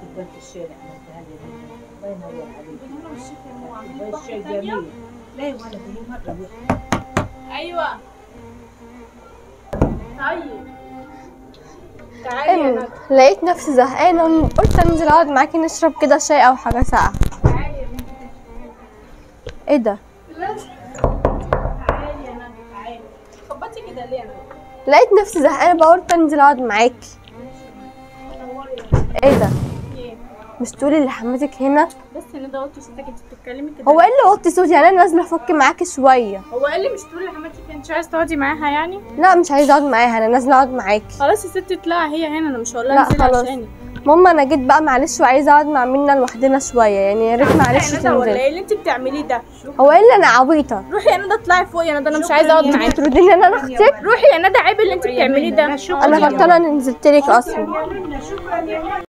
قدام في الشارع عملتها لي الله ينور عليك نور الشيخ يا مو عاملين والله واحدة شيء تانية جميل لا يا ولد هي مرة واحدة ايوه طيب تعالي يا إن- ندى لقيت نفسي زهقانة قلت انزل اقعد معاكي نشرب كده شاي او حاجة ساقعة تعالي يا بنتي ايه ده تعالي يا ندى تعالي خبطي كده ليه يا ندى لقيت نفسي زهقانة بقى قلت انزل اقعد معاكي نوري يا ندى ايه ده ايه مش تقولي اللي حماتك هنا بس يا ندى وطي صوتك انت بتتكلمي كده هو ايه اللي وطي صوتي يعني انا نازلة افك معاكي شوية هو قال لي مش تقولي لحماتك انت عايز تقعدي معاها يعني لا مش عايزة اقعد معاها انا نازلة اقعد معاكي خلاص يا ستي اطلعي هي هنا انا مش هقول لا لها انزلي خلاص. عشاني ماما انا جيت بقى معلش وعايزة اقعد مع منا لوحدنا شوية يعني يا ريت معلش يا ندى ولا تنزلي ايه اللي انت بتعمليه ده هو ايه اللي انا عبيطة روحي يا ندى اطلعي فوق يا ندى انا مش عايزه اقعد معاكي ترديني ان انا اختك روحي يا ندى عيب اللي انت بتعمليه ده انا غلطانة اني نزلت لك اصلا شكرا يا